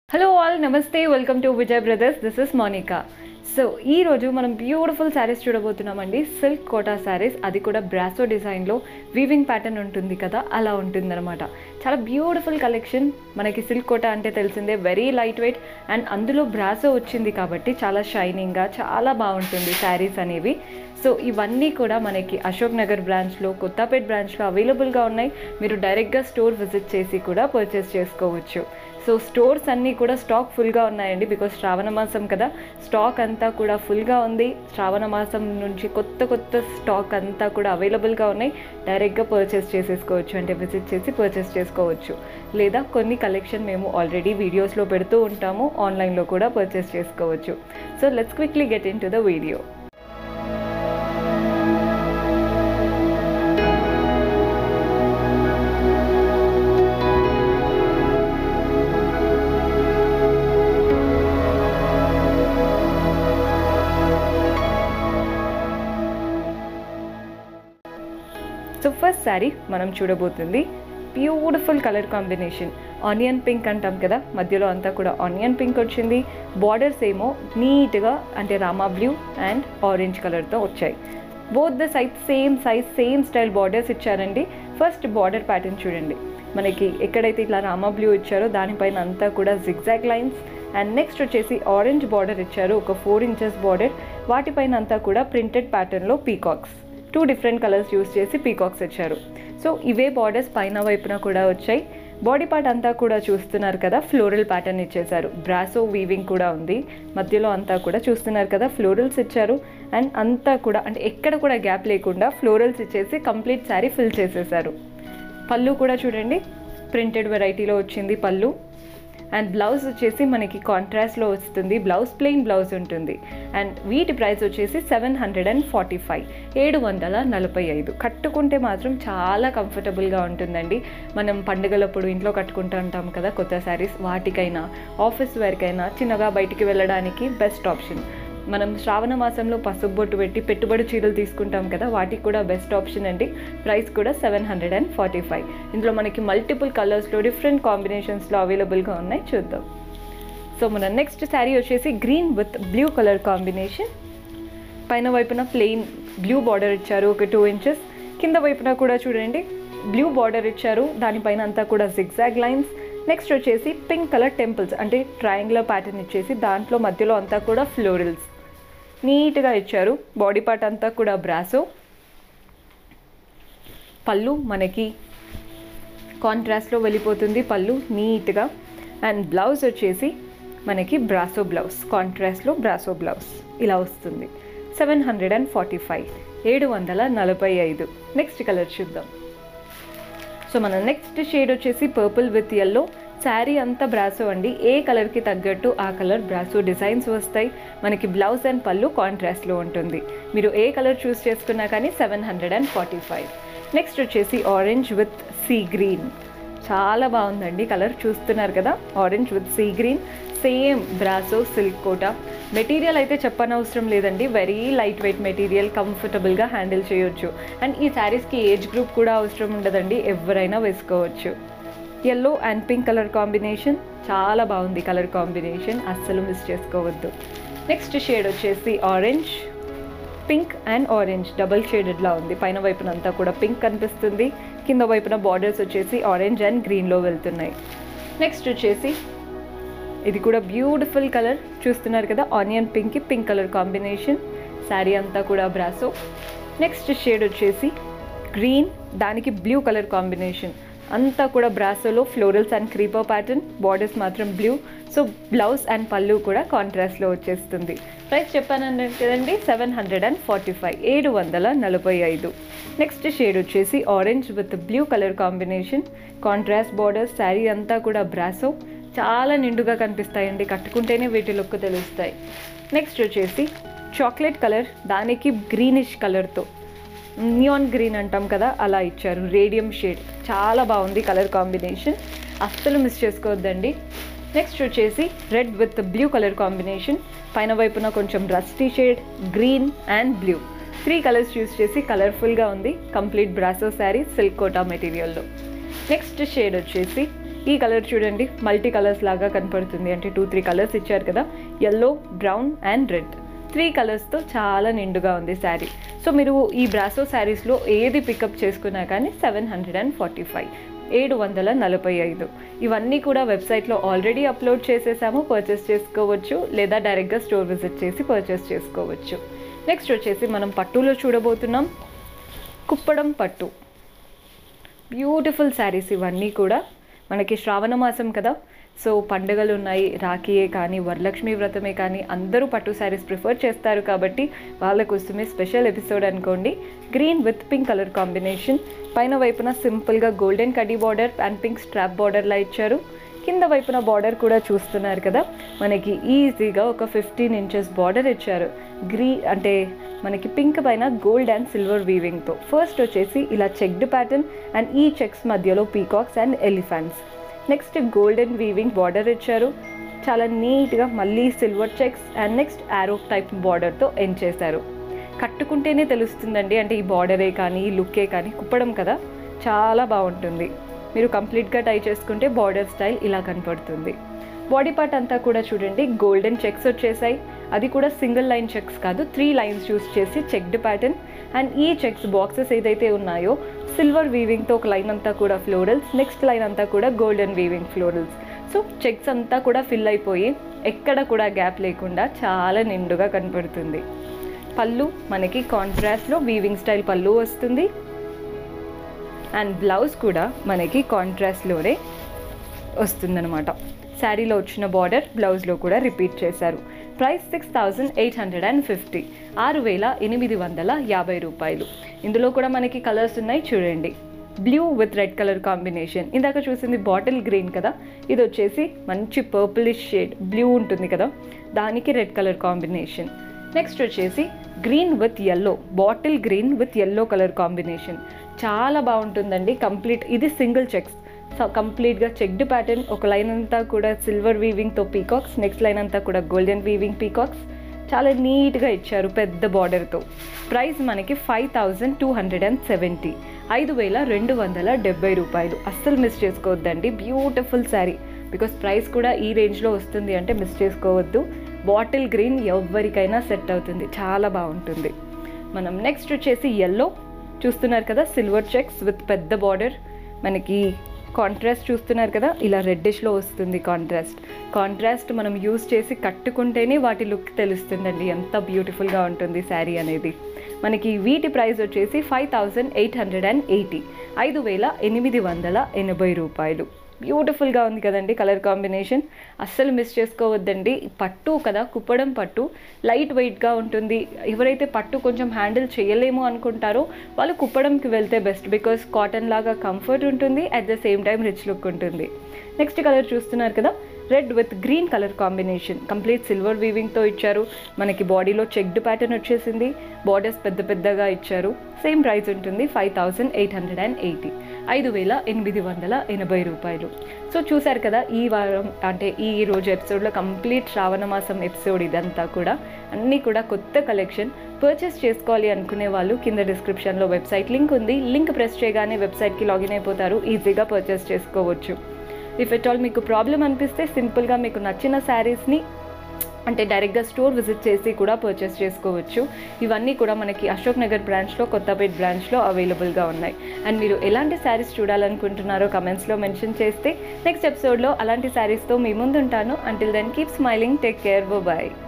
hello all నమస్తే welcome to Vijay brothers this is Monika so ఈ రోజు మనం బ్యూటిఫుల్ శారీస్ చూడబోతున్నామండి సిల్క్ కోటా శారీస్ అది కూడా బ్రాసో డిజైన్లో వీవింగ్ ప్యాటర్న్ ఉంటుంది కదా అలా ఉంటుందన్నమాట చాలా బ్యూటిఫుల్ కలెక్షన్ మనకి సిల్క్ కోటా అంటే తెలిసిందే వెరీ లైట్ వెయిట్ అండ్ అందులో బ్రాసో వచ్చింది కాబట్టి చాలా షైనింగ్గా చాలా బాగుంటుంది శారీస్ అనేవి సో ఇవన్నీ కూడా మనకి అశోక్ నగర్ బ్రాంచ్లో కొత్తపేట్ బ్రాంచ్లో అవైలబుల్గా ఉన్నాయి మీరు డైరెక్ట్గా స్టోర్ విజిట్ చేసి కూడా పర్చేస్ చేసుకోవచ్చు సో స్టోర్స్ అన్నీ కూడా స్టాక్ ఫుల్గా ఉన్నాయండి బికాస్ శ్రావణ మాసం కదా స్టాక్ అంతా కూడా ఫుల్గా ఉంది శ్రావణ మాసం నుంచి కొత్త కొత్త స్టాక్ అంతా కూడా అవైలబుల్గా ఉన్నాయి డైరెక్ట్గా పర్చేస్ చేసేసుకోవచ్చు అంటే విజిట్ చేసి పర్చేస్ చేసుకోవచ్చు లేదా కొన్ని కలెక్షన్ మేము ఆల్రెడీ వీడియోస్లో పెడుతూ ఉంటాము ఆన్లైన్లో కూడా పర్చేస్ చేసుకోవచ్చు so let's quickly get in to the video so first saree మనం చూడబోతుంది beautiful colour combination onion pink అంటాం కదా మధ్యలో అంతా కూడా ఆనియన్ పింక్ వచ్చింది బార్డర్స్ ఏమో నీట్గా అంటే రామా బ్లూ అండ్ ఆరెంజ్ కలర్తో వచ్చాయి both the size same size same style borders ఇచ్చారండి ఫస్ట్ బార్డర్ ప్యాటర్న్ చూడండి మనకి ఎక్కడైతే ఇట్లా రామా బ్లూ ఇచ్చారో దానిపైన అంతా కూడా జిగ్జాగ్ లైన్స్ అండ్ నెక్స్ట్ వచ్చేసి ఆరెంజ్ బార్డర్ ఇచ్చారు ఒక ఫోర్ ఇంచెస్ బార్డర్ వాటిపైన అంతా కూడా ప్రింటెడ్ ప్యాటర్న్లో peacocks two different colours use చేసి పీకాక్స్ ఇచ్చారు సో ఇవే బార్డర్స్ పైన వైపున కూడా వచ్చాయి బాడీ పార్ట్ అంతా కూడా చూస్తున్నారు కదా ఫ్లోరల్ ప్యాటర్న్ ఇచ్చేసారు బ్రాసో వీవింగ్ కూడా ఉంది మధ్యలో అంతా కూడా చూస్తున్నారు కదా ఫ్లోరల్స్ ఇచ్చారు అండ్ అంతా కూడా అంటే ఎక్కడ కూడా గ్యాప్ లేకుండా ఫ్లోరల్స్ ఇచ్చేసి కంప్లీట్ శారీ ఫిల్ చేసేసారు పళ్ళు కూడా చూడండి ప్రింటెడ్ వెరైటీలో వచ్చింది పళ్ళు అండ్ బ్లౌజ్ వచ్చేసి మనకి కాంట్రాస్ట్లో వస్తుంది బ్లౌజ్ ప్లెయిన్ బ్లౌజ్ ఉంటుంది అండ్ వీటి ప్రైస్ వచ్చేసి seven hundred and forty five ఏడు వందల నలభై ఐదు కట్టుకుంటే మాత్రం చాలా కంఫర్టబుల్గా ఉంటుందండి మనం పండుగలప్పుడు ఇంట్లో కట్టుకుంటూ ఉంటాం కదా కొత్త శారీస్ వాటికైనా ఆఫీస్ వేర్కైనా చిన్నగా బయటికి వెళ్ళడానికి బెస్ట్ ఆప్షన్ మనం శ్రావణ మాసంలో పసుపు బొట్టు పెట్టి పెట్టుబడి చీరలు తీసుకుంటాం కదా వాటికి కూడా బెస్ట్ ఆప్షన్ అండి ప్రైస్ కూడా seven hundred and forty five ఇందులో మనకి మల్టిపుల్ కలర్స్లో డిఫరెంట్ కాంబినేషన్స్లో అవైలబుల్గా ఉన్నాయి చూద్దాం సో మన నెక్స్ట్ శారీ వచ్చేసి green with blue colour combination పైన వైపున ప్లెయిన్ బ్లూ బార్డర్ ఇచ్చారు ఒక టూ ఇంచెస్ కింద వైపున కూడా చూడండి బ్లూ బార్డర్ ఇచ్చారు దానిపైన అంతా కూడా జిగ్జాగ్ లైన్స్ నెక్స్ట్ వచ్చేసి పింక్ కలర్ టెంపుల్స్ అంటే ట్రయాంగులర్ ప్యాటర్న్ ఇచ్చేసి దాంట్లో మధ్యలో అంతా కూడా ఫ్లోరల్స్ నీట్గా ఇచ్చారు బాడీ పార్ట్ అంతా కూడా బ్రాసో పళ్ళు మనకి కాంట్రాస్ట్లో వెళ్ళిపోతుంది పళ్ళు నీట్గా అండ్ బ్లౌజ్ వచ్చేసి మనకి బ్రాసో బ్లౌజ్ కాంట్రాస్ట్లో బ్రాసో బ్లౌజ్ ఇలా వస్తుంది seven hundred and forty five ఏడు వందల నలభై ఐదు నెక్స్ట్ కలర్ చూద్దాం సో మన నెక్స్ట్ షేడ్ వచ్చేసి పర్పుల్ విత్ ఎల్లో శారీ అంతా బ్రాసో అండి ఏ కలర్కి తగ్గట్టు ఆ కలర్ బ్రాసో డిజైన్స్ వస్తాయి మనకి బ్లౌజ్ అండ్ పళ్ళు కాంట్రాస్ట్లో ఉంటుంది మీరు ఏ కలర్ చూస్ చేసుకున్నా కానీ seven hundred and forty five next వచ్చేసి ఆరెంజ్ విత్ సీ గ్రీన్ చాలా బాగుందండి కలర్ చూస్తున్నారు కదా orange with sea green same brasso silk Kota material అయితే చెప్పనవసరం లేదండి వెరీ లైట్ వెయిట్ మెటీరియల్ కంఫర్టబుల్గా హ్యాండిల్ చేయొచ్చు అండ్ ఈ శారీస్కి ఏజ్ గ్రూప్ కూడా అవసరం ఉండదండి ఎవరైనా వేసుకోవచ్చు yellow and pink colour combination చాలా బాగుంది కలర్ కాంబినేషన్ అస్సలు మిస్ చేసుకోవద్దు నెక్స్ట్ షేడ్ వచ్చేసి orange pink and orange double షేడెడ్లా ఉంది పైన వైపున అంతా కూడా పింక్ కనిపిస్తుంది కింద వైపున బార్డర్స్ వచ్చేసి ఆరెంజ్ అండ్ గ్రీన్లో వెళ్తున్నాయి నెక్స్ట్ వచ్చేసి ఇది కూడా బ్యూటిఫుల్ కలర్ చూస్తున్నారు కదా ఆనియన్ పింక్కి పింక్ కలర్ కాంబినేషన్ శారీ అంతా కూడా బ్రాసో నెక్స్ట్ షేడ్ వచ్చేసి గ్రీన్ దానికి బ్లూ కలర్ కాంబినేషన్ అంతా కూడా బ్రాసోలో florals and creeper pattern borders మాత్రం బ్లూ సో బ్లౌజ్ అండ్ పళ్ళు కూడా కాంట్రాస్ట్లో వచ్చేస్తుంది ప్రైస్ చెప్పాను కదండి seven hundred and forty five ఏడు వందల నలభై ఐదు నెక్స్ట్ షేడ్ వచ్చేసి orange with blue colour combination contrast borders saree అంతా కూడా బ్రాసో చాలా నిండుగా కనిపిస్తాయండి కట్టుకుంటేనే వీటి లుక్ తెలుస్తాయి నెక్స్ట్ వచ్చేసి చాక్లెట్ కలర్ దానికి గ్రీనిష్ కలర్తో నియాన్ గ్రీన్ అంటాం కదా అలా ఇచ్చారు రేడియం షేడ్ చాలా బాగుంది కలర్ కాంబినేషన్ అస్సలు మిస్ చేసుకోవద్దండి నెక్స్ట్ వచ్చేసి red with blue colour combination పైన వైపున కొంచెం rusty shade green and blue three colours use చేసి కలర్ఫుల్గా ఉంది complete brasso saree silk Kota మెటీరియల్లో నెక్స్ట్ షేడ్ వచ్చేసి ఈ కలర్ చూడండి మల్టీ కలర్స్ లాగా కనపడుతుంది అంటే టూ త్రీ కలర్స్ ఇచ్చారు కదా yellow brown and red three కలర్స్తో చాలా నిండుగా ఉంది శారీ సో మీరు ఈ బ్రాసో శారీస్లో ఏది పికప్ చేసుకున్నా కానీ seven hundred and forty five ఏడు వందల నలభై ఐదు ఇవన్నీ కూడా వెబ్సైట్లో ఆల్రెడీ అప్లోడ్ చేసేసాము పర్చేస్ చేసుకోవచ్చు లేదా డైరెక్ట్గా స్టోర్ విజిట్ చేసి పర్చేస్ చేసుకోవచ్చు నెక్స్ట్ వచ్చేసి మనం పట్టులో చూడబోతున్నాం కుప్పడం పట్టు బ్యూటిఫుల్ శారీస్ ఇవన్నీ కూడా మనకి శ్రావణ మాసం కదా సో పండుగలు ఉన్నాయి రాఖీయే కానీ వరలక్ష్మి వ్రతమే కానీ అందరూ పట్టు శారీస్ ప్రిఫర్ చేస్తారు కాబట్టి వాళ్ళ కోసమే స్పెషల్ ఎపిసోడ్ అనుకోండి green with pink colour combination పైన వైపున సింపుల్గా గోల్డెన్ కడీ బార్డర్ అండ్ పింక్ స్ట్రాప్ బార్డర్లా ఇచ్చారు కింద వైపున బార్డర్ కూడా చూస్తున్నారు కదా మనకి ఈజీగా ఒక ఫిఫ్టీన్ ఇంచెస్ బార్డర్ ఇచ్చారు గ్రీ అంటే మనకి పింక్ పైన గోల్డ్ అండ్ సిల్వర్ వీవింగ్తో ఫస్ట్ వచ్చేసి ఇలా చెక్డ్ ప్యాటర్న్ అండ్ ఈ చెక్స్ మధ్యలో peacocks and elephants next golden weaving border ఇచ్చారు చాలా నీట్గా మళ్ళీ silver checks and next arrow type బార్డర్తో ఎండ్ చేశారు కట్టుకుంటేనే తెలుస్తుందండి అంటే ఈ బార్డరే కానీ ఈ లుక్కే కానీ కుప్పడం కదా చాలా బాగుంటుంది మీరు కంప్లీట్గా టై చేసుకుంటే బార్డర్ స్టైల్ ఇలా కనపడుతుంది బాడీ పార్ట్ అంతా కూడా చూడండి గోల్డెన్ చెక్స్ వచ్చేసాయి అది కూడా సింగిల్ లైన్ చెక్స్ కాదు త్రీ లైన్స్ యూస్ చేసి చెక్డ్ ప్యాటర్న్ అండ్ ఈ చెక్స్ బాక్సెస్ ఏదైతే ఉన్నాయో సిల్వర్ వీవింగ్తో ఒక లైన్ అంతా కూడా ఫ్లోరల్స్ నెక్స్ట్ లైన్ అంతా కూడా golden weaving florals so checks అంతా కూడా ఫిల్ అయిపోయి ఎక్కడ కూడా గ్యాప్ లేకుండా చాలా నిండుగా కనపడుతుంది పళ్ళు మనకి కాంట్రాస్ట్లో వీవింగ్ స్టైల్ పళ్ళు వస్తుంది అండ్ బ్లౌజ్ కూడా మనకి కాంట్రాస్ట్లోనే వస్తుందన్నమాట శారీలో వచ్చిన బార్డర్ బ్లౌజ్లో కూడా రిపీట్ చేశారు price six thousand eight hundred and fifty ఆరు వేల ఎనిమిది వందల యాభై రూపాయలు ఇందులో కూడా మనకి కలర్స్ ఉన్నాయి చూడండి blue with red colour combination ఇందాక చూసింది బాటిల్ గ్రీన్ కదా ఇది వచ్చేసి మంచి పర్పులిష్ షేడ్ బ్లూ ఉంటుంది కదా దానికి రెడ్ కలర్ కాంబినేషన్ నెక్స్ట్ వచ్చేసి green with yellow bottle green with yellow colour combination చాలా బాగుంటుందండి కంప్లీట్ ఇది సింగిల్ చెక్స్ సో కంప్లీట్గా చెక్డ్ ప్యాటర్న్ ఒక లైన్ అంతా కూడా సిల్వర్ వీవింగ్తో పీకాక్స్ నెక్స్ట్ లైన్ అంతా కూడా గోల్డెన్ వీవింగ్ పీకాక్స్ చాలా నీట్గా ఇచ్చారు పెద్ద బార్డర్తో ప్రైస్ మనకి five thousand two hundred and seventy ఐదు వేల రెండు వందల డెబ్బై రూపాయలు అస్సలు మిస్ చేసుకోవద్దండి బ్యూటిఫుల్ శారీ బికాస్ ప్రైస్ కూడా ఈ రేంజ్లో వస్తుంది అంటే మిస్ చేసుకోవద్దు బాటిల్ గ్రీన్ ఎవరికైనా సెట్ అవుతుంది చాలా బాగుంటుంది మనం నెక్స్ట్ వచ్చేసి ఎల్లో చూస్తున్నారు కదా సిల్వర్ చెక్స్ విత్ పెద్ద బార్డర్ మనకి కాంట్రాస్ట్ చూస్తున్నారు కదా ఇలా రెడ్డిష్లో వస్తుంది కాంట్రాస్ట్ కాంట్రాస్ట్ మనం యూస్ చేసి కట్టుకుంటేనే వాటి లుక్ తెలుస్తుందండి ఎంత బ్యూటిఫుల్గా ఉంటుంది శారీ అనేది మనకి వీటి ప్రైస్ వచ్చేసి five thousand eight hundred and eighty ఐదు వేల ఎనిమిది వందల ఎనభై రూపాయలు బ్యూటిఫుల్గా ఉంది కదండి కలర్ కాంబినేషన్ అస్సలు మిస్ చేసుకోవద్దండి పట్టు కదా కుప్పడం పట్టు లైట్ వెయిట్గా ఉంటుంది ఎవరైతే పట్టు కొంచెం హ్యాండిల్ చేయలేము అనుకుంటారో వాళ్ళు కుప్పడంకి వెళ్తే బెస్ట్ బికాస్ కాటన్ లాగా కంఫర్ట్ ఉంటుంది at the same time rich look ఉంటుంది నెక్స్ట్ కలర్ చూస్తున్నారు కదా red with green colour combination complete silver వీవింగ్తో ఇచ్చారు మనకి బాడీలో చెక్డ్ ప్యాటర్న్ వచ్చేసింది బార్డర్స్ పెద్ద పెద్దగా ఇచ్చారు సేమ్ ప్రైస్ ఉంటుంది five thousand eight hundred and eighty ఐదు వేల ఎనిమిది వందల ఎనభై రూపాయలు సో చూశారు కదా ఈ వారం అంటే ఈ రోజు ఎపిసోడ్లో కంప్లీట్ శ్రావణ మాసం ఎపిసోడ్ ఇదంతా కూడా అన్నీ కూడా కొత్త కలెక్షన్ పర్చేస్ చేసుకోవాలి అనుకునే వాళ్ళు కింద డిస్క్రిప్షన్లో వెబ్సైట్ లింక్ ఉంది లింక్ ప్రెస్ చేయగానే వెబ్సైట్కి లాగిన్ అయిపోతారు ఈజీగా పర్చేస్ చేసుకోవచ్చు ఇఫ్ ఎట్ ఆల్ మీకు ప్రాబ్లం అనిపిస్తే సింపుల్గా మీకు నచ్చిన శారీస్ని అంటే డైరెక్ట్గా స్టోర్ విజిట్ చేసి కూడా పర్చేస్ చేసుకోవచ్చు ఇవన్నీ కూడా మనకి అశోక్ నగర్ బ్రాంచ్లో కొత్తపేట్ బ్రాంచ్లో అవైలబుల్గా ఉన్నాయి అండ్ మీరు ఎలాంటి శారీస్ చూడాలనుకుంటున్నారో కమెంట్స్లో మెన్షన్ చేస్తే నెక్స్ట్ ఎపిసోడ్లో అలాంటి శారీస్తో మీ ముందు ఉంటాను until then keep smiling take care bye